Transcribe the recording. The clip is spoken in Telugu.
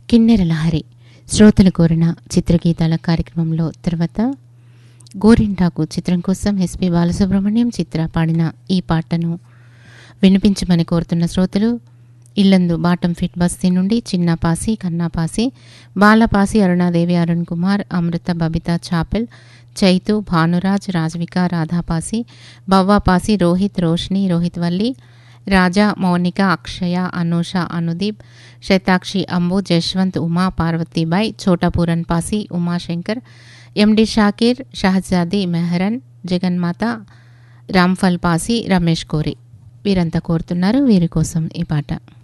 కిన్నెర లహరి శ్రోతలు కోరిన చిత్రగీతాల కార్యక్రమంలో తర్వాత గోరింటాకు చిత్రం కోసం ఎస్పి బాలసుబ్రహ్మణ్యం చిత్ర పాడిన ఈ పాటను వినిపించమని కోరుతున్న శ్రోతలు ఇల్లందు బాటం ఫిట్ బస్తీ నుండి చిన్నపాసి కన్నాపాసి బాలపాసి అరుణాదేవి అరుణ్ కుమార్ అమృత బబిత చాపెల్ చైతు భానురాజ్ రాజ్విక రాధాపాసి బవ్వాపాసి రోహిత్ రోష్ని రోహిత్ వల్లి రాజా మౌనిక అక్షయ అనూష అనుదీప్ శతాక్షి అంబు జశ్వంత్ ఉమా పార్వతీబాయ్ చోటాపూరన్ పాసి ఉమాశంకర్ ఎండి షాకీర్ షహజాది మెహరన్ జగన్మాత రామ్ఫల్ పాసి రమేష్ కోరి వీరంతా కోరుతున్నారు వీరి కోసం ఈ పాట